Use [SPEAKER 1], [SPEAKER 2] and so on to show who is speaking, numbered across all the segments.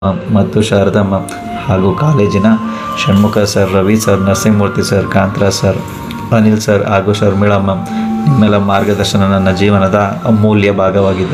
[SPEAKER 1] ಮತ್ತು ಶಾರದಮ್ಮ ಹಾಗೂ ಕಾಲೇಜಿನ Shanmukha sir Ravi sir Narasimhamurthy sir Kantharaj sir Anil sir ಹಾಗೂ ಶರ್ಮಿಳಮ್ಮ ನಿಮ್ಮೆಲ್ಲ ಮಾರ್ಗದರ್ಶನ ನನ್ನ ಜೀವನದ ಅಮೂಲ್ಯ ಭಾಗವಾಗಿದೆ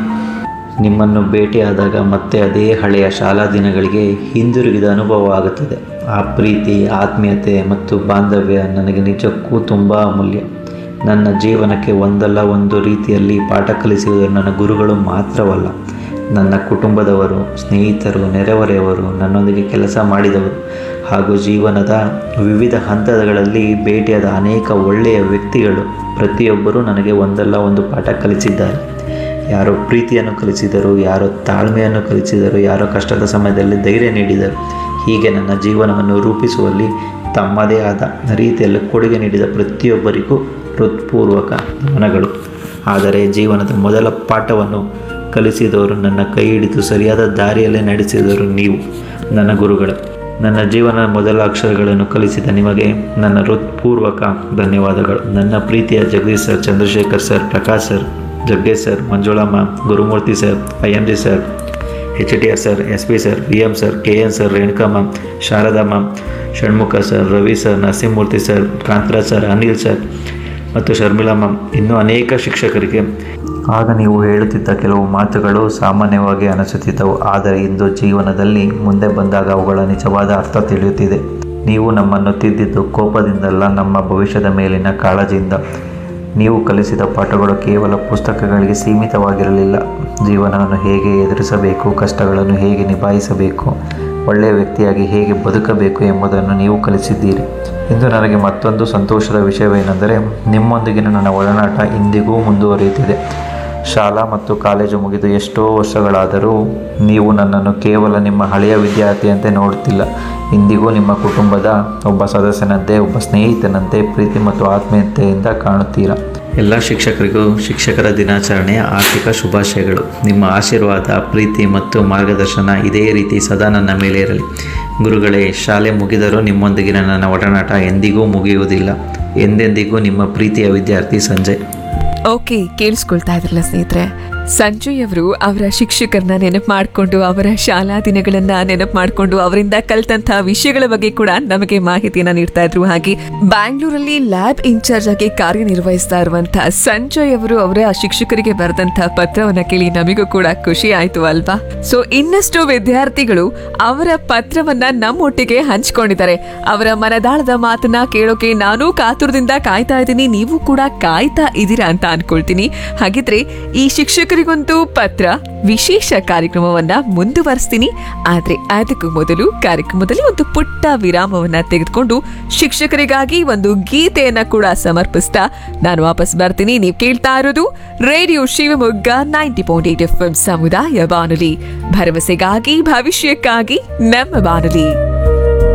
[SPEAKER 1] ನಿಮ್ಮನ್ನು ಭೇಟಿಯಾದಾಗ ಮತ್ತೆ ಅದೇ ಹಳೆಯ ಶಾಲಾ ದಿನಗಳಿಗೆ ಹಿಂದಿರುಗಿದ ಅನುಭವ ಆಗುತ್ತದೆ ಆ ಪ್ರೀತಿ ಆತ್ಮೀಯತೆ ಮತ್ತು ಬಾಂಧವ್ಯ ನನಗೆ ನಿಜಕ್ಕೂ ತುಂಬ ಅಮೂಲ್ಯ ನನ್ನ ಜೀವನಕ್ಕೆ ಒಂದಲ್ಲ ಒಂದು ರೀತಿಯಲ್ಲಿ ಪಾಠ ಕಲಿಸುವುದು ನನ್ನ ಗುರುಗಳು ಮಾತ್ರವಲ್ಲ ನನ್ನ ಕುಟುಂಬದವರು ಸ್ನೇಹಿತರು ನೆರೆಹೊರೆಯವರು ನನ್ನೊಂದಿಗೆ ಕೆಲಸ ಮಾಡಿದವರು ಹಾಗೂ ಜೀವನದ ವಿವಿಧ ಹಂತಗಳಲ್ಲಿ ಭೇಟಿಯಾದ ಅನೇಕ ಒಳ್ಳೆಯ ವ್ಯಕ್ತಿಗಳು ಪ್ರತಿಯೊಬ್ಬರೂ ನನಗೆ ಒಂದಲ್ಲ ಒಂದು ಪಾಠ ಕಲಿಸಿದ್ದಾರೆ ಯಾರೋ ಪ್ರೀತಿಯನ್ನು ಕಲಿಸಿದರು ಯಾರೋ ತಾಳ್ಮೆಯನ್ನು ಕಲಿಸಿದರು ಯಾರೋ ಕಷ್ಟದ ಸಮಯದಲ್ಲಿ ಧೈರ್ಯ ನೀಡಿದರು ಹೀಗೆ ನನ್ನ ಜೀವನವನ್ನು ರೂಪಿಸುವಲ್ಲಿ ತಮ್ಮದೇ ಆದ ರೀತಿಯಲ್ಲಿ ಕೊಡುಗೆ ನೀಡಿದ ಪ್ರತಿಯೊಬ್ಬರಿಗೂ ಹೃತ್ಪೂರ್ವಕ ನಮನಗಳು ಆದರೆ ಜೀವನದ ಮೊದಲ ಪಾಠವನ್ನು ಕಲಿಸಿದವರು ನನ್ನ ಕೈ ಹಿಡಿದು ಸರಿಯಾದ ದಾರಿಯಲ್ಲೇ ನಡೆಸಿದವರು ನೀವು ನನ್ನ ಗುರುಗಳು ನನ್ನ ಜೀವನ ಮೊದಲ ಅಕ್ಷರಗಳನ್ನು ಕಲಿಸಿದ ನಿಮಗೆ ನನ್ನ ಹೃತ್ಪೂರ್ವಕ ಧನ್ಯವಾದಗಳು ನನ್ನ ಪ್ರೀತಿಯ Jagadish sir Chandrashekhar sir Prakash sir Jaggesh sir Manjulamma Gurumurthy sir I M G sir H T R sir S P sir V M sir K N sir Renukamma Sharadamma Shanmukha sir Ravi sir Narasimhamurthy sir Kantharaj sir Anil sir ಮತ್ತು ಶರ್ಮಿಳಮ್ಮ ಇನ್ನೂ ಅನೇಕ ಶಿಕ್ಷಕರಿಗೆ ಆಗ ನೀವು ಹೇಳುತ್ತಿದ್ದ ಕೆಲವು ಮಾತುಗಳು ಸಾಮಾನ್ಯವಾಗಿ ಅನಿಸುತ್ತಿದ್ದವು ಆದರೆ ಇಂದು ಜೀವನದಲ್ಲಿ ಮುಂದೆ ಬಂದಾಗ ಅವುಗಳ ನಿಜವಾದ ಅರ್ಥ ತಿಳಿಯುತ್ತಿದೆ ನೀವು ನಮ್ಮನ್ನು ತಿದ್ದಿದ್ದು ಕೋಪದಿಂದಲ್ಲ ನಮ್ಮ ಭವಿಷ್ಯದ ಮೇಲಿನ ಕಾಳಜಿಯಿಂದ ನೀವು ಕಲಿಸಿದ ಪಾಠಗಳು ಕೇವಲ ಪುಸ್ತಕಗಳಿಗೆ ಸೀಮಿತವಾಗಿರಲಿಲ್ಲ ಜೀವನವನ್ನು ಹೇಗೆ ಎದುರಿಸಬೇಕು ಕಷ್ಟಗಳನ್ನು ಹೇಗೆ ನಿಭಾಯಿಸಬೇಕು ಒಳ್ಳೆಯ ವ್ಯಕ್ತಿಯಾಗಿ ಹೇಗೆ ಬದುಕಬೇಕು ಎಂಬುದನ್ನು ನೀವು ಕಲಿಸಿದ್ದೀರಿ ಇಂದು ನನಗೆ ಮತ್ತೊಂದು ಸಂತೋಷದ ವಿಷಯವೇನೆಂದರೆ ನಿಮ್ಮೊಂದಿಗಿನ ನನ್ನ ಒಡನಾಟ ಇಂದಿಗೂ ಮುಂದುವರಿಯುತ್ತಿದೆ ಶಾಲಾ ಮತ್ತು ಕಾಲೇಜು ಮುಗಿದು ಎಷ್ಟೋ ವರ್ಷಗಳಾದರೂ ನೀವು ನನ್ನನ್ನು ಕೇವಲ ನಿಮ್ಮ ಹಳೆಯ ವಿದ್ಯಾರ್ಥಿಯಂತೆ ನೋಡುತ್ತಿಲ್ಲ ಇಂದಿಗೂ ನಿಮ್ಮ ಕುಟುಂಬದ ಒಬ್ಬ ಸದಸ್ಯನಂತೆ ಒಬ್ಬ ಸ್ನೇಹಿತನಂತೆ ಪ್ರೀತಿ ಮತ್ತು ಆತ್ಮೀಯತೆಯಿಂದ ಕಾಣುತ್ತೀರಾ ಎಲ್ಲ ಶಿಕ್ಷಕರಿಗೂ ಶಿಕ್ಷಕರ ದಿನಾಚರಣೆಯ ಆರ್ಥಿಕ ಶುಭಾಶಯಗಳು ನಿಮ್ಮ ಆಶೀರ್ವಾದ ಪ್ರೀತಿ ಮತ್ತು ಮಾರ್ಗದರ್ಶನ ಇದೇ ರೀತಿ ಸದಾ ನನ್ನ ಮೇಲೆ ಇರಲಿ ಗುರುಗಳೇ ಶಾಲೆ ಮುಗಿದರೂ ನಿಮ್ಮೊಂದಿಗಿನ ನನ್ನ ಒಡನಾಟ ಎಂದಿಗೂ ಮುಗಿಯುವುದಿಲ್ಲ ಎಂದೆಂದಿಗೂ ನಿಮ್ಮ ಪ್ರೀತಿಯ ವಿದ್ಯಾರ್ಥಿ ಸಂಜಯ್
[SPEAKER 2] ಓಕೆ ಕೇಳಿಸ್ಕೊಳ್ತಾ ಇದ್ರಲ್ಲ ಸ್ನೇಹಿತರೆ ಸಂಜಯ್ ಅವರು ಅವರ ಶಿಕ್ಷಕರನ್ನ ನೆನಪು ಮಾಡಿಕೊಂಡು ಅವರ ಶಾಲಾ ದಿನಗಳನ್ನ ನೆನಪು ಮಾಡಿಕೊಂಡು ಅವರಿಂದ ಕಲ್ತಂತ ವಿಷಯಗಳ ಬಗ್ಗೆ ಕೂಡ ನಮಗೆ ಮಾಹಿತಿಯನ್ನ ನೀಡ್ತಾ ಇದ್ರು ಹಾಗೆ ಬ್ಯಾಂಗ್ಳೂರಲ್ಲಿ ಲ್ಯಾಬ್ ಇನ್ಚಾರ್ಜ್ ಆಗಿ ಕಾರ್ಯನಿರ್ವಹಿಸ್ತಾ ಇರುವಂತಹ ಸಂಜಯ್ ಅವರು ಅವರ ಶಿಕ್ಷಕರಿಗೆ ಬರೆದಂತಹ ಪತ್ರವನ್ನ ಕೇಳಿ ನಮಗೂ ಕೂಡ ಖುಷಿ ಆಯ್ತು ಅಲ್ವಾ ಸೊ ಇನ್ನಷ್ಟು ವಿದ್ಯಾರ್ಥಿಗಳು ಅವರ ಪತ್ರವನ್ನ ನಮ್ಮೊಟ್ಟಿಗೆ ಹಂಚ್ಕೊಂಡಿದ್ದಾರೆ ಅವರ ಮನದಾಳದ ಮಾತನ್ನ ಕೇಳೋಕೆ ನಾನು ಕಾತುರದಿಂದ ಕಾಯ್ತಾ ಇದ್ದೀನಿ ನೀವು ಕೂಡ ಕಾಯ್ತಾ ಇದ್ದೀರಾ ಅಂತ ಅನ್ಕೊಳ್ತೀನಿ ಹಾಗಿದ್ರೆ ಈ ಶಿಕ್ಷಕರಿಗೊಂದು ಪತ್ರ ವಿಶೇಷ ಕಾರ್ಯಕ್ರಮವನ್ನ ಮುಂದುವರಿಸ್ತೀನಿ ಆದ್ರೆ ಅದಕ್ಕೂ ಮೊದಲು ಕಾರ್ಯಕ್ರಮದಲ್ಲಿ ಒಂದು ಪುಟ್ಟ ವಿರಾಮವನ್ನ ತೆಗೆದುಕೊಂಡು ಶಿಕ್ಷಕರಿಗಾಗಿ ಒಂದು ಗೀತೆಯನ್ನ ಕೂಡ ಸಮರ್ಪಿಸ್ತಾ ನಾನು ವಾಪಸ್ ಬರ್ತೀನಿ ನೀವು ಕೇಳ್ತಾ ಇರೋದು radio Shivamogga ninety point eight F ಸಮುದಾಯ ಬಾನುಲಿ ಭರವಸೆಗಾಗಿ ಭವಿಷ್ಯಕ್ಕಾಗಿ ನಮ್ಮ ಬಾನುಲಿ